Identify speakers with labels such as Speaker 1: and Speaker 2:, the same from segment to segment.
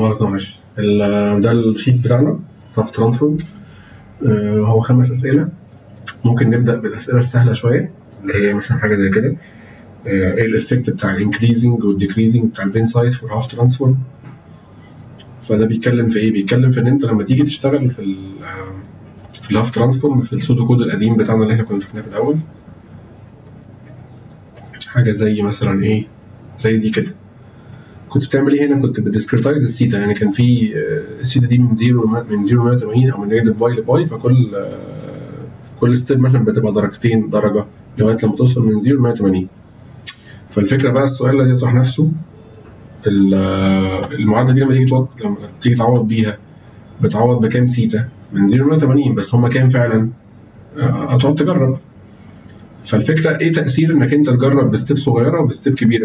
Speaker 1: مؤاخذة معلش ال- ده الشيت بتاعنا هاف ترانسفورم هو خمس أسئلة ممكن نبدأ بالأسئلة السهلة شوية اللي هي مثلا حاجة زي كده آه، ايه الافكت بتاع الانكريزنج والديكريزنج بتاع البين سايز فور هاف ترانسفورم فده بيتكلم في ايه؟ بيتكلم في ان انت لما تيجي تشتغل في ال آه، في الهاف ترانسفورم في السودو كود القديم بتاعنا اللي احنا كنا شفناه في الاول حاجه زي مثلا ايه؟ زي دي كده كنت بتعمل ايه هنا؟ كنت بتديسكريتايز السيتا يعني كان في آه، السيتا دي من 0 من 0 ل 180 او من نيجاتيف باي لباي فكل آه، كل ستيب مثلا بتبقى درجتين درجه لغايه لما توصل من 0 ل 180 فالفكره بقى السؤال اللي يطرح نفسه ال- آه، المعادله دي لما تيجي توض... لما تيجي تعوض بيها بتعوض بكام سيتا من 0 ل 180 بس هما كام فعلا؟ آه، هتقعد تجرب فالفكره ايه تاثير انك انت تجرب بستيب صغيره وبستيب كبيره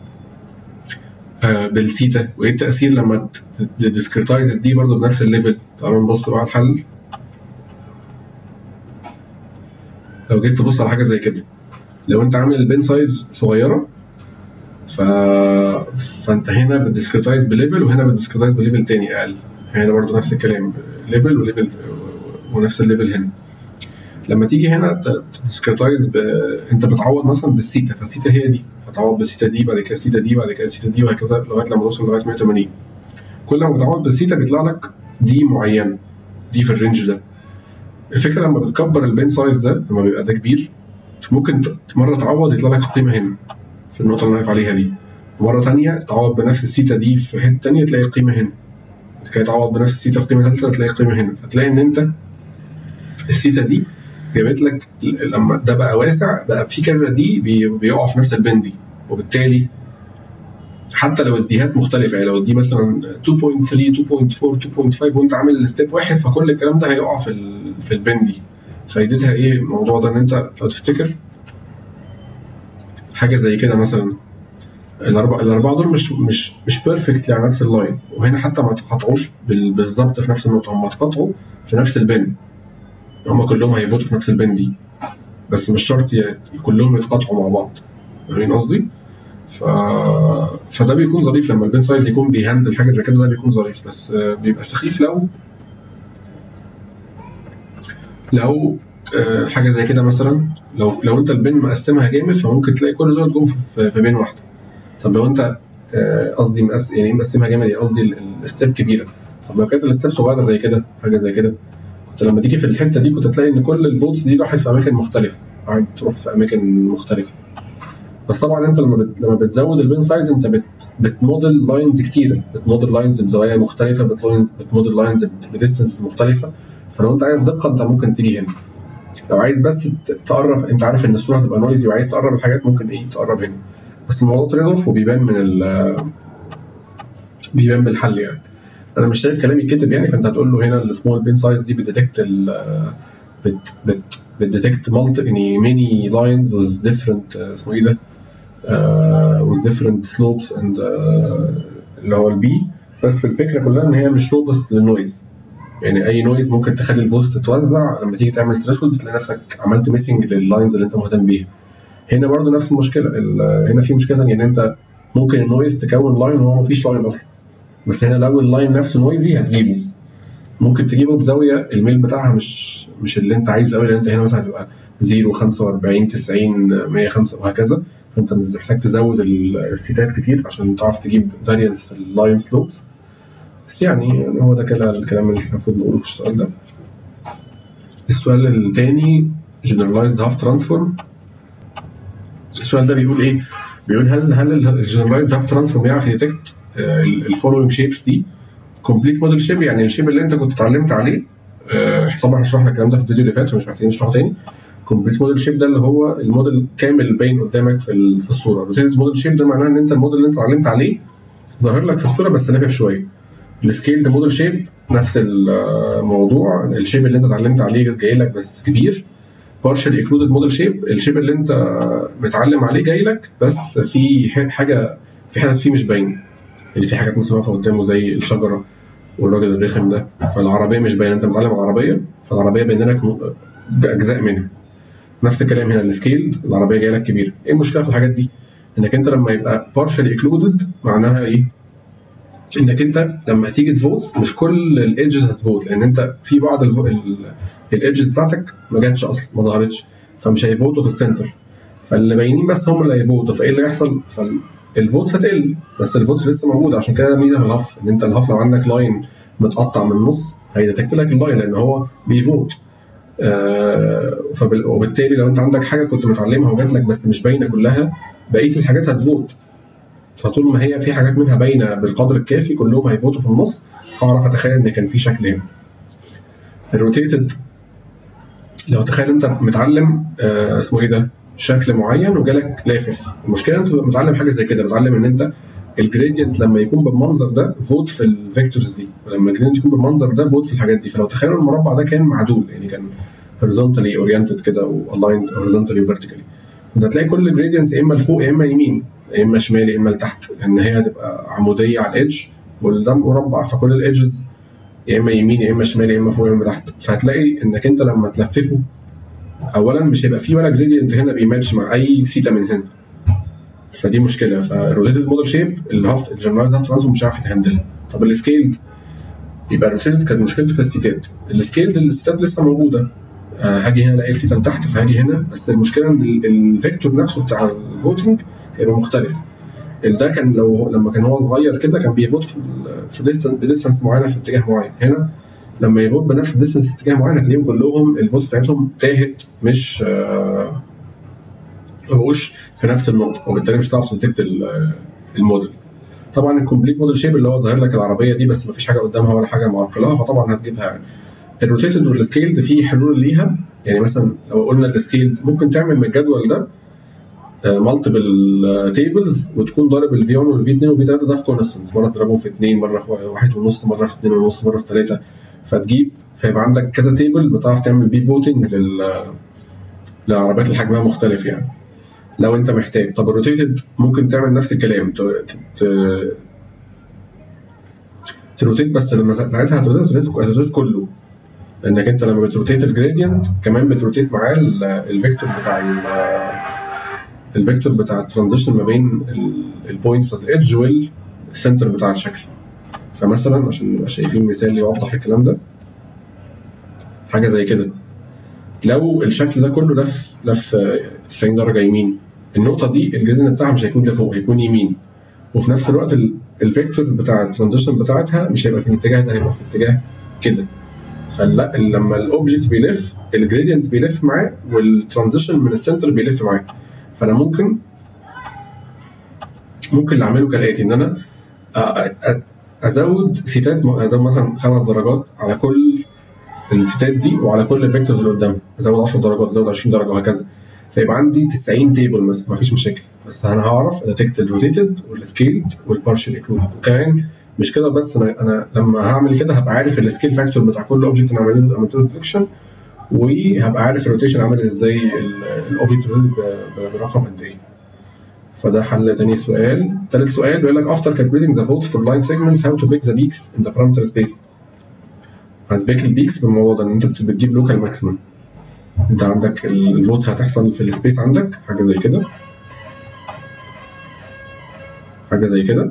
Speaker 1: آه بالسيتا وايه التاثير لما تديسكريتايز دي برضه بنفس الليفل تعالوا نبص بقى على الحل لو جيت تبص على حاجه زي كده لو انت عامل البين سايز صغيره ف... فانت هنا بتديسكريتايز بليفل وهنا بتديسكريتايز بليفل تاني اقل هنا برضه نفس الكلام ليفل وليفل ونفس الليفل هنا لما تيجي هنا تديسكريتايز ب... انت بتعوض مثلا بالسيتا فالسيتا هي دي هتعوض بالسيتا دي بعد كده السيتا دي بعد كده السيتا دي وهكذا لغايه لما توصل لغايه 180 كل ما بتعوض بالسيتا بيطلع لك دي معينه دي في الرينج ده الفكره لما بتكبر البين سايز ده لما بيبقى ده كبير ممكن ت- مره تعوض يطلع لك قيمه هنا في النقطه اللي انا واقف عليها دي ومره ثانيه تعوض بنفس السيتا دي في حته ثانيه تلاقي قيمه هنا بعد كده تعوض بنفس السيتا في قيمه ثالثه تلاقي قيمه هنا فتلاقي ان انت السيتا دي جابت لك ل- لما ده بقى واسع بقى في كذا دي بي- بيقع في نفس البين دي وبالتالي حتى لو الديهات مختلفه يعني لو الدي مثلا 2.3 2.4 2.5 وانت عامل ستيب واحد فكل الكلام ده هيقع في ال في البين دي فايدتها ايه الموضوع ده ان انت لو تفتكر حاجه زي كده مثلا الاربعه الاربعه دول مش مش مش بيرفكت على نفس اللاين وهنا حتى ما تقاطعوش بال- بالظبط في نفس النقطه هم اتقاطعوا في نفس البن هم كلهم هيفوتوا في نفس البن دي بس مش شرط ي- كلهم يتقاطعوا مع بعض فاهمين قصدي؟ ف... فده بيكون ظريف لما البين سايز يكون بيهندل حاجه زي كده ده بيكون ظريف بس آه، بيبقى سخيف لو لو آه، حاجه زي كده مثلا لو لو انت البين مقسمها جامد فممكن تلاقي كل دول جم في في بين واحده طب لو انت آه، قصدي مقس يعني مقسمها جامد يعني قصدي ال- الستيب كبيره طب لو كانت الستيب صغيره زي كده حاجه زي كده كنت لما تيجي في الحته دي كنت تلاقي ان كل الفوتس دي راحت في اماكن مختلفه قاعد تروح في اماكن مختلفه بس طبعا انت لما بت... لما بتزود البين سايز انت بت... بتموديل لاينز كتيره بتموديل لاينز بزوايا مختلفه بتلاين- بتموديل لاينز بديستنسز مختلفه فلو انت عايز دقه انت ممكن تيجي هنا لو عايز بس ت- تقرب انت عارف ان الصوره هتبقى نويزي وعايز تقرب الحاجات ممكن ايه تقرب هنا بس الموضوع تريد اوف وبيبان من ال بيبان بالحل يعني انا مش شايف كلامي كتب يعني فانت هتقول له هنا السمول بين سايز دي بتديتكت ال بت بت بتديتكت مالتي يعني ماني لاينز with different آه، اسمه ايه ده uh, with different slopes and uh, اللي هو البي بس الفكره كلها ان هي مش روبست للنويز يعني اي نويز ممكن تخلي الفويس تتوزع لما تيجي تعمل ثريشولد تلاقي نفسك عملت ميسنج لللاينز اللي انت مهتم بيها هنا برضو نفس المشكله ال- هنا في مشكله ثانيه ان انت ممكن النويز تكون لاين وهو مفيش لاين اصلا بس هنا لو اللاين نفسه نويزي هتجيبه ممكن تجيبه بزاويه الميل بتاعها مش مش اللي انت عايزه قوي لان انت هنا مثلا هتبقى 0 45 90 105 وهكذا فانت مش محتاج تزود ال- السيتات كتير عشان تعرف تجيب فاريانس في اللاين سلوبس بس يعني هو ده كده الكلام اللي احنا المفروض نقوله في السؤال ده السؤال الثاني generalized half transform السؤال ده بيقول ايه؟ بيقول هل هل الجنرالايزد هاف ترانسفورم يعرف يديتكت الفولوينج شيبس دي كومبليت موديل شيب يعني الشيب اللي انت كنت اتعلمت عليه آه، طبعا شرحنا الكلام ده في الفيديو اللي فات ومش محتاجين نشرحه تاني كومبليت موديل شيب ده اللي هو الموديل كامل باين قدامك في ال- في الصوره روتيتد موديل شيب ده معناه ان انت الموديل اللي انت اتعلمت عليه ظاهر لك في الصوره بس لافف شويه السكيل ده موديل شيب نفس الموضوع الشيب اللي انت اتعلمت عليه جاي لك بس كبير بارشال اكلودد موديل شيب الشيب اللي انت متعلم عليه جاي لك بس في ح- حاجه في حتت فيه مش باينه اللي في حاجات مثلا واقفه قدامه زي الشجره والراجل الرخم ده فالعربيه مش باينه انت متعلم على العربيه فالعربيه باين لك م- باجزاء منها نفس الكلام هنا السكيل العربيه جايه لك كبيره ايه المشكله في الحاجات دي انك انت لما يبقى بارشال اكلودد معناها ايه انك انت لما هتيجي تفوت مش كل الايدجز هتفوت لان انت في بعض الايدجز بتاعتك ما جاتش اصلا ما ظهرتش فمش هيفوتوا في السنتر فاللي باينين بس هم اللي هيفوتوا فايه اللي هيحصل فالفوتس هتقل بس الفوتس لسه موجود عشان كده ميزه في الهف ان انت الهف لو عندك لاين متقطع من النص هيديتكت لك اللاين لان هو بيفوت آه فبال... وبالتالي لو انت عندك حاجه كنت متعلمها وجات لك بس مش باينه كلها بقيه الحاجات هتفوت فطول ما هي في حاجات منها باينه بالقدر الكافي كلهم هيفوتوا في النص فاعرف اتخيل ان كان في شكل هنا الروتيتد لو تخيل انت متعلم آه اسمه ايه ده شكل معين وجالك لافف المشكله انت متعلم حاجه زي كده متعلم ان انت الجريدينت لما يكون بالمنظر ده فوت في الفيكتورز دي ولما الجريدينت يكون بالمنظر ده فوت في الحاجات دي فلو تخيلوا المربع ده كان معدول يعني كان هوريزونتالي اورينتد كده والايند هوريزونتالي وفيرتيكالي كنت هتلاقي كل الجريدينتس يا اما لفوق يا اما يمين يا اما شمال يا اما لتحت لان هي هتبقى عموديه على الايدج والده مربع فكل الايدجز يا اما يمين يا اما شمال يا اما فوق يا اما تحت فهتلاقي انك انت لما تلففه اولا مش هيبقى فيه ولا جريدينت هنا بيماتش مع اي سيتا من هنا فدي مشكله فالروتيتد موديل شيب الهافت الجنرالايز هافت ترانسفورم مش عارف يتهندلها طب السكيلد يبقى الروتيتد كانت مشكلته في السيتات السكيلد السيتات لسه موجوده آه هاجي هنا الاقي السيتا لتحت فهاجي هنا بس المشكله ان الفيكتور نفسه بتاع الفوتنج هيبقى مختلف ده كان لو لما كان هو صغير كده كان بيفوت في في ديستانس معينه في اتجاه معين هنا لما يفوت بنفس الديستانس في اتجاه معين هتلاقيهم كلهم الفوت بتاعتهم تاهت مش آه ما بقوش في نفس النقطه وبالتالي مش هتعرف تديتكت الموديل طبعا الكومبليت موديل شيب اللي هو ظاهر لك العربيه دي بس ما فيش حاجه قدامها ولا حاجه معرقلها فطبعا هتجيبها يعني الروتيتد والسكيلد في حلول ليها يعني مثلا لو قلنا السكيلد ممكن تعمل من الجدول ده مالتيبل تيبلز وتكون ضارب الفي 1 والفي 2 والفي 3 ده في كونستنس مره تضربهم في 2 مره في 1 ونص مره في 2 ونص مره في 3 فتجيب فيبقى عندك كذا تيبل بتعرف تعمل بيه فوتنج لل للعربيات اللي حجمها مختلف يعني لو انت محتاج طب الروتيتد ممكن تعمل نفس الكلام تروتيت بس لما ساعتها هتروتيت كله لانك انت لما بتروتيت الجريدينت كمان بتروتيت معاه الفيكتور بتاع الفيكتور بتاع الترانزيشن ما بين البوينت بتاعت الايدج والسنتر بتاع الشكل فمثلا عشان نبقى شايفين مثال يوضح الكلام ده حاجه زي كده لو الشكل ده كله لف لف 90 درجه يمين النقطه دي الجريدينت بتاعها مش هيكون لفوق هيكون يمين وفي نفس الوقت الفيكتور بتاع الترانزيشن بتاعتها مش هيبقى في الاتجاه ده هيبقى في اتجاه كده فلا لما الاوبجكت بيلف الجريدينت بيلف معاه والترانزيشن من السنتر بيلف معاه فانا ممكن ممكن اللي اعمله كالاتي ان انا ازود سيتات ازود مثلا خمس درجات على كل السيتات دي وعلى كل الفيكتورز اللي قدامها ازود 10 درجات ازود 20 درجه وهكذا فيبقى عندي 90 تيبل مثلا مفيش مشاكل بس انا هعرف اديتكت الروتيتد والسكيلد والبارشل انكلود وكمان مش كده بس انا انا لما هعمل كده هبقى عارف السكيل فاكتور بتاع كل اوبجكت انا عملت له عملت له ديتكشن وهبقى عارف الروتيشن عامل ازاي الاوبجكت برقم قد ايه فده حل تاني سؤال تالت سؤال بيقول لك after calculating the votes for line segments how to pick the peaks in the parameter space هتبيك البيكس بالموضوع ده ان انت بتجيب لوكال ماكسيمم انت عندك الفوتس هتحصل في السبيس عندك حاجه زي كده حاجه زي كده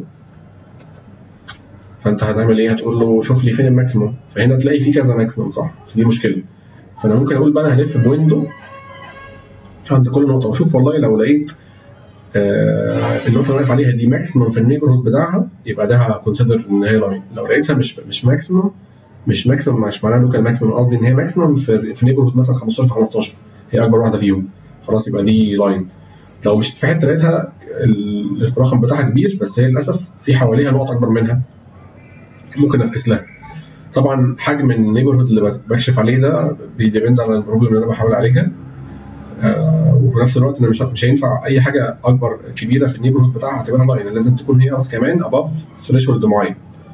Speaker 1: فانت هتعمل ايه هتقول له شوف لي فين الماكسيمم فهنا تلاقي في كذا ماكسيمم صح فدي مشكله فانا ممكن اقول بقى انا هلف بويندو عند كل نقطه واشوف والله لو لقيت آه النقطه اللي واقف عليها دي ماكسيمم في النيبرهود بتاعها يبقى ده هكونسيدر ان هي لاين لو لقيتها مش مش ماكسيمم مش ماكسيمم مش معناها لوكال ماكسيمم قصدي ان هي ماكسيمم في في نيبرهود مثلا 15 في 15 هي اكبر واحده فيهم خلاص يبقى دي لاين لو مش في حته لقيتها الرقم بتاعها كبير بس هي للاسف في حواليها نقط اكبر منها ممكن افكس لها طبعا حجم النيبرهود اللي بكشف عليه ده بيديبند على البروبلم اللي انا بحاول اعالجها آه وفي نفس الوقت انا مش مش هينفع اي حاجه اكبر كبيره في النيبرهود بتاعها اعتبرها لاين لازم تكون هي اصلا كمان اباف ثريشولد معين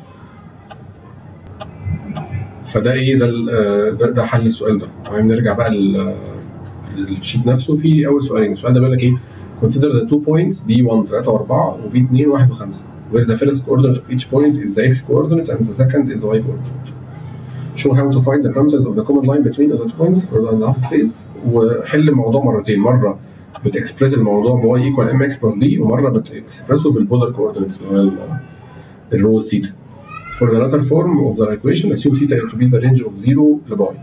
Speaker 1: فده ايه ده ده, ده حل السؤال ده تمام نرجع بقى للشيت نفسه في اول سؤالين السؤال ده بيقول لك ايه consider the two points B1 3 و4 و B2 1 و5 where the first coordinate of each point is the x coordinate and the second is the y coordinate show how to find the parameters of the common line between the two points for the half space وحل الموضوع مرتين مره بتكسبرس الموضوع ب y equal mx plus b ومره بتكسبرسه بالبولار coordinates اللي هو الرو ثيتا for the latter form of the equation assume theta to be the range of 0 لباي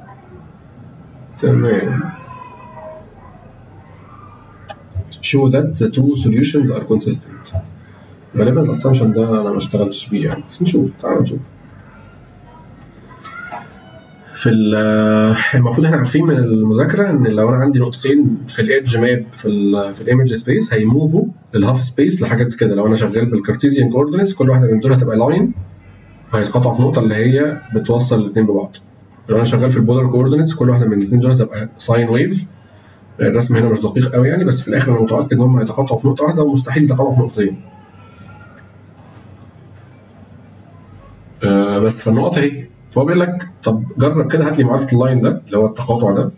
Speaker 1: تمام show that the two solutions are consistent غالبا الاسامبشن ده انا ما اشتغلتش بيه يعني بس نشوف تعالى نشوف في ال- المفروض احنا عارفين من المذاكره ان لو انا عندي نقطتين في الايدج ماب في ال في الايمج سبيس هيموفوا للهاف سبيس لحاجات كده لو انا شغال بالكارتيزيان كوردينيتس كل واحده من دول هتبقى لاين هيتقطعوا في نقطه اللي هي بتوصل الاثنين ببعض لو انا شغال في البولار كوردينيتس كل واحده من الاثنين دول هتبقى ساين ويف الرسم هنا مش دقيق قوي يعني بس في الاخر انا متاكد ان هم هيتقاطعوا في نقطه واحده ومستحيل يتقاطعوا في نقطتين آه بس فالنقط اهي فهو بيقول لك طب جرب كده هات لي معادله اللاين ده اللي هو التقاطع ده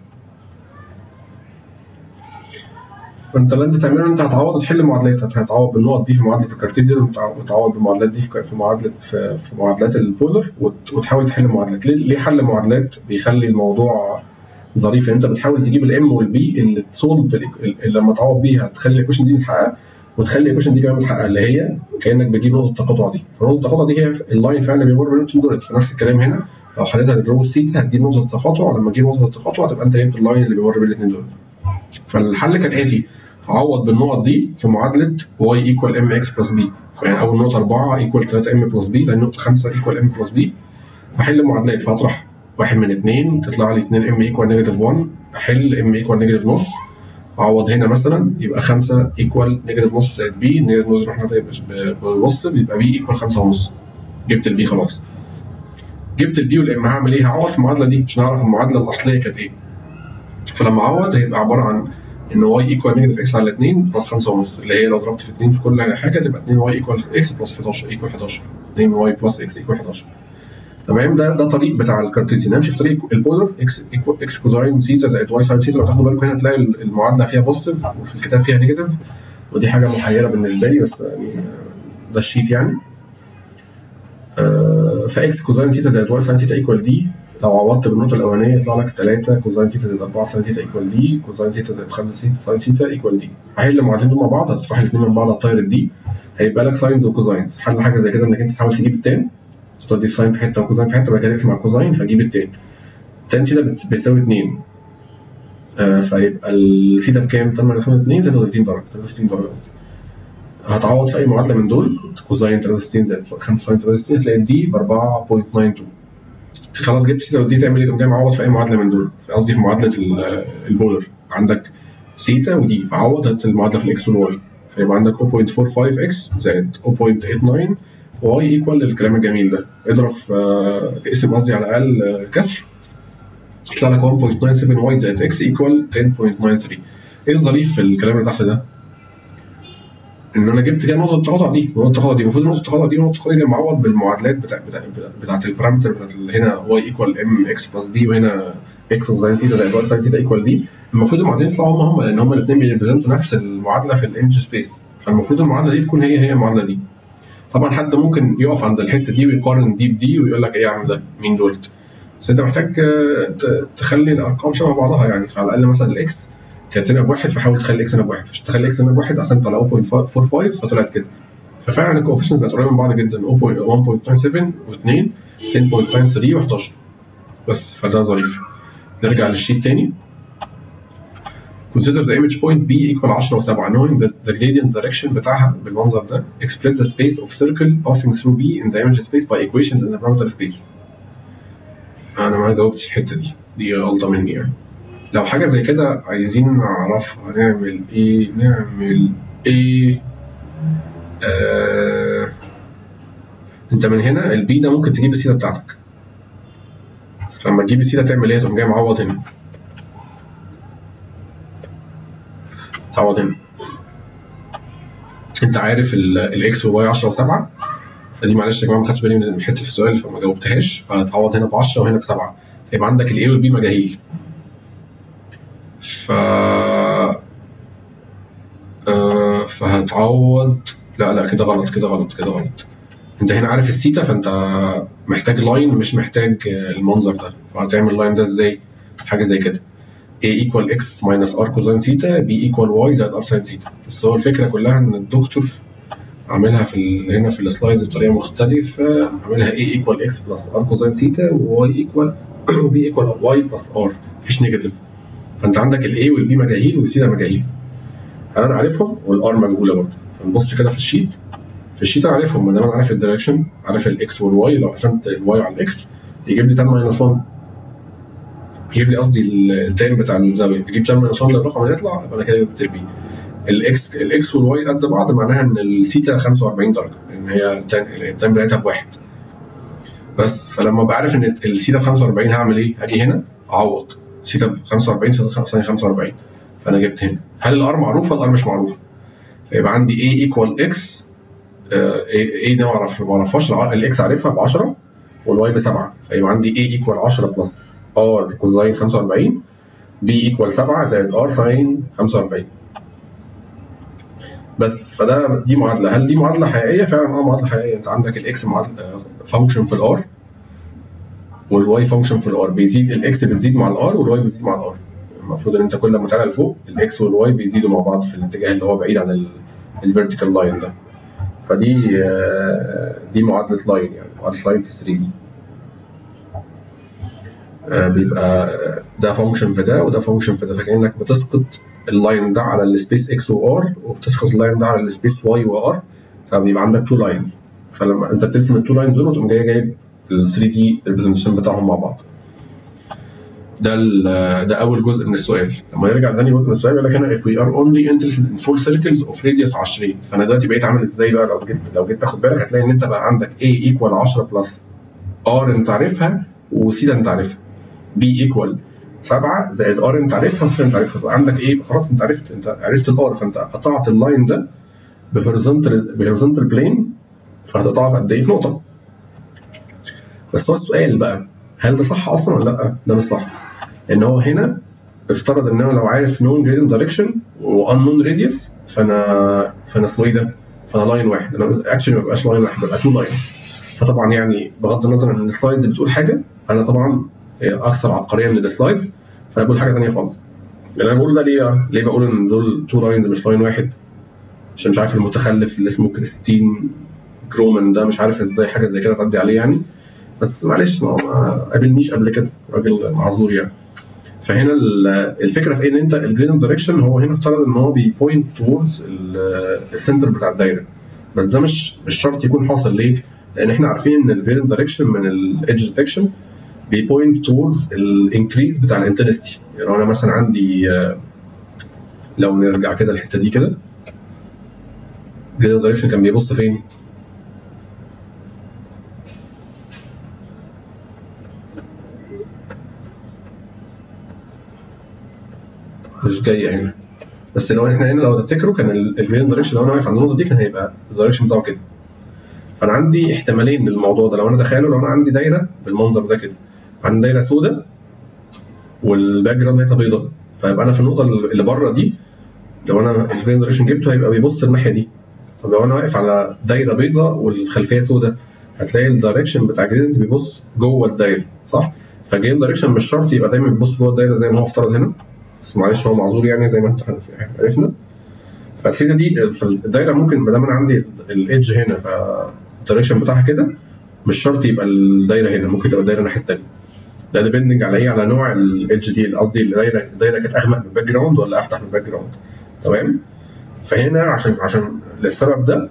Speaker 1: فانت اللي انت تعمله انت هتعوض تحل معادلات هت- هتعوض بالنقط دي في معادله الكارتيزيان وتع- وتعوض بالمعادلات دي في في معادله في, في معادلات البولر وت- وتحاول تحل معادلات ليه ليه حل معادلات بيخلي الموضوع ظريف ان انت بتحاول تجيب الام والبي اللي تسولف اللي لما تعوض بيها تخلي الايكويشن دي متحققه وتخلي الايكويشن دي كمان متحققه اللي هي كانك بتجيب نقطه التقاطع دي فنقطه التقاطع دي هي اللاين فعلا اللي بيمر بين النقطتين دولت فنفس الكلام هنا لو حليتها للرو سيتا هتجيب نقطه التقاطع لما تجيب نقطه التقاطع هتبقى انت جبت اللاين اللي بيمر بين الاثنين دول فالحل كالاتي هعوض بالنقط دي في معادله y ايكوال ام اكس بلس بي فيعني اول نقطه 4 ايكوال 3 ام بلس بي ثاني نقطه 5 ايكوال ام بلس بي هحل المعادلات فاطرح واحد من اثنين تطلع لي 2 ام ايكوال نيجاتيف 1 احل ام ايكوال نيجاتيف نص اعوض هنا مثلا يبقى 5 ايكوال نيجاتيف نص زائد بي نيجاتيف نص رحنا طيب بالبوزيتيف يبقى بي ايكوال 5 ونص جبت البي خلاص جبت البي والام هعمل ايه؟ هعوض في المعادله دي عشان اعرف المعادله الاصليه كانت ايه فلما اعوض هيبقى عباره عن ان واي ايكوال نيجاتيف اكس على 2 بلس 5 ونص اللي هي لو ضربت في 2 في كل حاجه تبقى 2 واي ايكوال اكس بلس 11 ايكوال 11 2 واي بلس اكس ايكوال 11 تمام ده ده طريق بتاع الكارتيزيان نمشي في طريق البولر اكس ايكوال اكس كوزاين سيتا زائد واي ساين سيتا لو تاخدوا بالكم هنا تلاقي المعادله فيها بوزيتيف وفي الكتاب فيها نيجاتيف ودي حاجه محيره بالنسبه لي بس يعني ده الشيت يعني آه، فاكس كوزاين سيتا زائد واي ساين سيتا ايكوال دي لو عوضت بالنقطه الاولانيه يطلع لك 3 كوزاين سيتا زائد 4 ساين سيتا ايكوال دي كوزاين سيتا زائد 5 سيتا ساين سيتا ايكوال دي هحل المعادلتين دول مع بعض هتطرح الاثنين من بعض هتطير الدي هيبقى لك ساينز وكوزاينز حل حاجه زي كده انك انت تحاول تجيب التان تودي الساين في حته وكوزاين في حته بعد كده تقسم على الكوزاين فاجيب التان تان سيتا بتس- بيساوي 2 آه فيبقى السيتا بكام؟ تان ماينس 2 36 درجه 63 درجه قصدي هتعوض في اي معادله من دول كوزاين 63 زائد 5 ساين 63 هتلاقي الدي ب 4.92 خلاص جبت سيتا ودي تعمل ايه؟ تقوم جاي معوض في اي معادله من دول في- قصدي في معادله ال- البولر عندك سيتا ودي فعوض هات المعادله في الاكس والواي فيبقى عندك 0.45 اكس زائد 0.89 واي ايكوال الكلام الجميل ده اضرب في آه، اقسم قصدي على الاقل آه، كسر يطلع لك 1.97 واي زائد اكس ايكوال 10.93 ايه الظريف في الكلام اللي تحت ده؟ ان انا جبت كده نقطه التقاطع دي نقطه التقاطع دي المفروض نقطه التقاطع دي ونقطه التقاطع دي معوض بالمعادلات بتاع بتاع بتاعت البارامتر بتاعت ال- هنا واي ايكوال ام اكس بلس بي وهنا اكس وساين ثيتا زائد واي ساين ثيتا ايكوال دي المفروض المعادلتين يطلعوا هم هم لان هم الاثنين بيريبريزنتوا نفس المعادله في الانج سبيس فالمفروض المعادله دي تكون هي هي المعادله دي طبعا حد ممكن يقف عند الحته دي ويقارن دي بدي ويقول لك ايه يا عم ده مين دولت بس انت محتاج آه، ت- تخلي الارقام شبه بعضها يعني فعلى الاقل مثلا الاكس كانت هنا بواحد فحاول تخلي الاكس هنا بواحد عشان تخلي الاكس هنا بواحد قسمت على 0.45 فطلعت كده ففعلا الكوفيشنز بقت قريبه من بعض جدا 1.97 و2 10.93 و11 بس فده ظريف نرجع للشيت تاني Consider the image point B equal 10 و7 knowing that the gradient direction بتاعها بالمنظر ده express the space of circle passing through B in the image space by equations in the parameter space انا ما جاوبتش الحته دي دي غلطه مني يعني لو حاجه زي كده عايزين نعرفها نعمل ايه نعمل ايه آه... انت من هنا البي ده ممكن تجيب السيتا بتاعتك لما تجيب السيتا تعمل ايه تقوم جاي معوض هنا تعوض هنا انت عارف الاكس والواي 10 و7 فدي معلش يا جماعه ما خدتش بالي من حته في السؤال فما جاوبتهاش فهتعوض هنا ب 10 وهنا بسبعه فيبقى عندك الاي والبي مجاهيل ف آه، فهتعوض لا لا كده غلط كده غلط كده غلط انت هنا عارف الثيتا فانت محتاج لاين مش محتاج آه، المنظر ده فهتعمل اللاين ده ازاي حاجه زي كده a equal x minus r cosine theta b equal y زائد r sin theta بس هو الفكره كلها ان الدكتور اعملها في ال- هنا في السلايدز بطريقه مختلفه اعملها a ايكوال x بلس r كوزين ثيتا و y ايكوال b ايكوال y بلس r مفيش نيجاتيف فانت عندك ال a وال b مجاهيل والثيتا مجاهيل انا عارفهم والار مجهوله برضه فنبص كده في الشيت في الشيت انا عارفهم ما دام انا عارف الدايركشن عارف الاكس والواي لو قسمت الواي على الاكس يجيب لي 10 ماينس 1 يجيب لي قصدي التايم بتاع الزاويه يجيب 10 ماينس 1 للرقم اللي يطلع يبقى انا كده جبت البي الاكس الاكس والواي قد بعض معناها ان الثيتا 45 درجه لان هي التايم التايم بتاعتها بواحد بس فلما ابقى عارف ان الثيتا ب 45 هعمل ايه؟ هاجي هنا اعوض ثيتا ب 45 ثانيه 45 فانا جبت هنا هل الار معروفه؟ الار مش معروفه فيبقى عندي a ايكوال x ايه ده ما اعرفش ما اعرفهاش الاكس عارفها ب 10 والواي ب 7 فيبقى عندي a ايكوال 10 بلس r كوزين 45 b ايكوال 7 زائد r ساين 45 بس فده دي معادله هل دي معادله حقيقيه؟ فعلا اه معادله حقيقيه انت عندك الاكس معادله فانكشن في الار والواي فانكشن في الار بيزيد الاكس بتزيد مع الار والواي بتزيد مع الار المفروض ان انت كل ما تعلى لفوق الاكس والواي بيزيدوا مع بعض في الاتجاه اللي هو بعيد عن الفيرتيكال لاين ده فدي آه، دي معادله لاين يعني معادله لاين في 3 دي بيبقى ده فانكشن في ده وده فانكشن في ده فكانك بتسقط اللاين ده على السبيس اكس وار وبتسقط اللاين ده على السبيس واي وار فبيبقى عندك تو لاينز فلما انت بترسم التو لاينز دول وتقوم جاي جايب ال 3 دي ريبريزنتيشن بتاعهم مع بعض ده ال- ده اول جزء من السؤال لما يرجع ثاني جزء من السؤال يقول لك هنا if we are only interested in full circles of radius 20 فانا دلوقتي بقيت عامل ازاي بقى لو جيت لو جيت تاخد بالك هتلاقي ان انت بقى عندك a equal 10 بلس r انت عارفها وثيتا انت عارفها b equal 7 زائد r انت عارفها وثيتا انت عارفها فبقى عندك ايه خلاص انت عرفت انت عرفت الار فانت قطعت اللاين ده بهوريزونتال بهوريزونتال بلين فهتقطعه في قد ايه في نقطه بس هو السؤال بقى هل ده صح اصلا ولا لا؟ ده مش صح ان هو هنا افترض ان انا لو عارف نون جريدينت دايركشن وانون راديوس فانا فانا اسمه ايه ده؟ فانا لاين واحد انا اكشلي ما بقاش لاين واحد ببقى تو لاين فطبعا يعني بغض النظر ان السلايدز بتقول حاجه انا طبعا اكثر عبقريه من السلايدز فانا بقول حاجه ثانيه خالص اللي انا بقوله ده ليه بقى؟ ليه بقول ان دول تو لاينز مش لاين واحد؟ عشان مش عارف المتخلف اللي اسمه كريستين جرومان ده مش عارف ازاي حاجه زي كده تعدي عليه يعني بس معلش ما ما قابلنيش قبل كده راجل معذور يعني فهنا ال- الفكره في إيه؟ ان انت الجريدنت دايركشن هو هنا افترض ان هو بيبوينت توردز السنتر بتاع الدايره بس ده مش مش شرط يكون حاصل ليه؟ لان احنا عارفين ان الجريدنت دايركشن من الايدج ديتكشن بيبوينت توردز الانكريز بتاع الانتنستي يعني لو انا مثلا عندي آه، لو نرجع كده الحته دي كده الجريدنت دايركشن كان بيبص فين؟ مش جايه هنا بس لو احنا هنا لو تفتكروا كان الجرين دايركشن لو انا واقف عند النقطه دي كان هيبقى الدايركشن بتاعه كده فانا عندي احتمالين للموضوع ده لو انا تخيلوا لو انا عندي دايره بالمنظر ده كده عندي دايره سوداء والباك جراوند بتاعتها بيضاء فيبقى انا في النقطه اللي بره دي لو انا الجرين دايركشن جبته هيبقى بيبص الناحيه دي طب لو انا واقف على دايره بيضاء والخلفيه سوداء هتلاقي الدايركشن بتاع جريدنت بيبص جوه الدايره صح؟ فالجرين دايركشن مش شرط يبقى دايما بيبص جوه الدايره زي ما هو افترض هنا بس معلش هو معذور يعني زي ما انت عرفنا فالثيتا دي فالدايره ممكن ما دام انا عندي الايدج هنا فالدايركشن بتاعها كده مش شرط يبقى الدايره هنا ممكن تبقى الدايره الناحيه الثانيه ده ديبندنج على ايه على نوع الايدج دي قصدي الدايره الدايره كانت اغمق من الباك جراوند ولا افتح من الباك جراوند تمام فهنا عشان عشان للسبب ده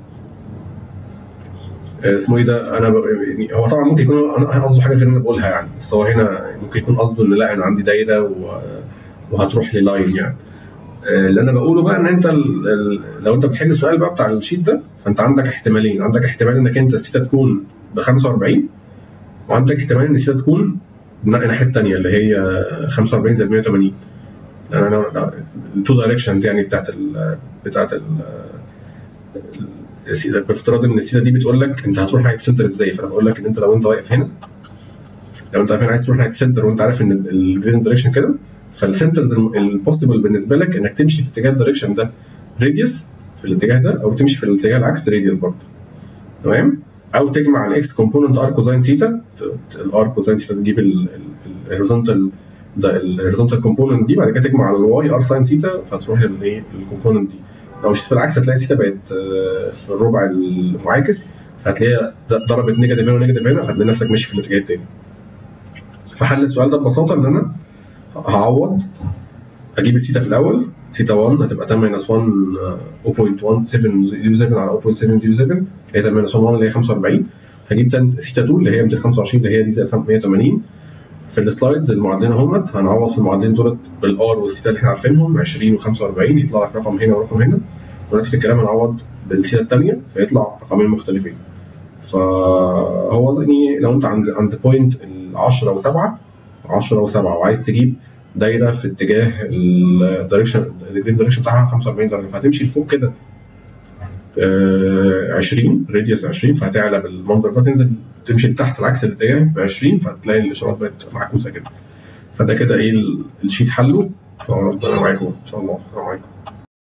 Speaker 1: اسمه ايه ده انا ب... يعني هو طبعا ممكن يكون انا قصده حاجه غير اللي انا بقولها يعني بس هو هنا ممكن يكون قصده ان لا انا عندي دايره و... وهتروح للاين يعني اللي انا بقوله بقى ان انت ال... ال... لو انت بتحل السؤال بقى بتاع الشيت ده فانت عندك احتمالين عندك احتمال انك انت الثيتا تكون ب 45 وعندك احتمال ان الثيتا تكون الناحيه الثانيه اللي هي 45 زائد 180 يعني انا التو دايركشنز يعني بتاعت ال بتاعت ال بافتراض ان السيده دي بتقول لك انت هتروح ناحيه السنتر ازاي فانا بقول لك ان انت لو انت واقف هنا لو انت واقف هنا عايز تروح ناحيه السنتر وانت عارف ان الجرين دايركشن كده فالسنترز البوسيبل بالنسبه لك انك تمشي في اتجاه الدايركشن ده راديوس في الاتجاه ده او تمشي في الاتجاه العكس راديوس برضه تمام او تجمع الاكس كومبوننت ار كوزين ثيتا الار كوزين ثيتا تجيب الهوريزونتال الهوريزونتال كومبوننت دي بعد كده تجمع على الواي ار ساين ثيتا فتروح للايه الكومبوننت دي لو مشيت في العكس هتلاقي الثيتا بقت آه، في الربع المعاكس فهتلاقيها ض- ضربت نيجاتيف هنا ونيجاتيف هنا فهتلاقي نفسك ماشي في الاتجاه التاني فحل السؤال ده ببساطه ان انا هعوض اجيب الثيتا في الاول ثيتا 1 هتبقى 10 ماينس 1 آه، 0.1707 على 0.707 اللي هي 10 ماينس 1 اللي هي 45 هجيب تن- ثيتا 2 اللي هي 225 اللي هي دي زائد 180 في السلايدز المعادلين اهمت هنعوض في المعادلين دولت بالار والثيتا اللي احنا عارفينهم 20 و45 يطلع لك رقم هنا ورقم هنا ونفس الكلام هنعوض بالثيتا الثانيه فيطلع رقمين مختلفين فهو يعني لو انت عند عند بوينت ال 10 و7 10 و7 وعايز تجيب دايره في اتجاه الدايركشن الدايركشن بتاعها 45 درجه فهتمشي لفوق كده آه، 20 راديوس 20 فهتعلى بالمنظر ده تنزل تمشي لتحت العكس الاتجاه ب 20 فهتلاقي الاشارات بقت معكوسه كده فده كده ايه ال- الشيت حله فربنا معاكم ان شاء الله السلام عليكم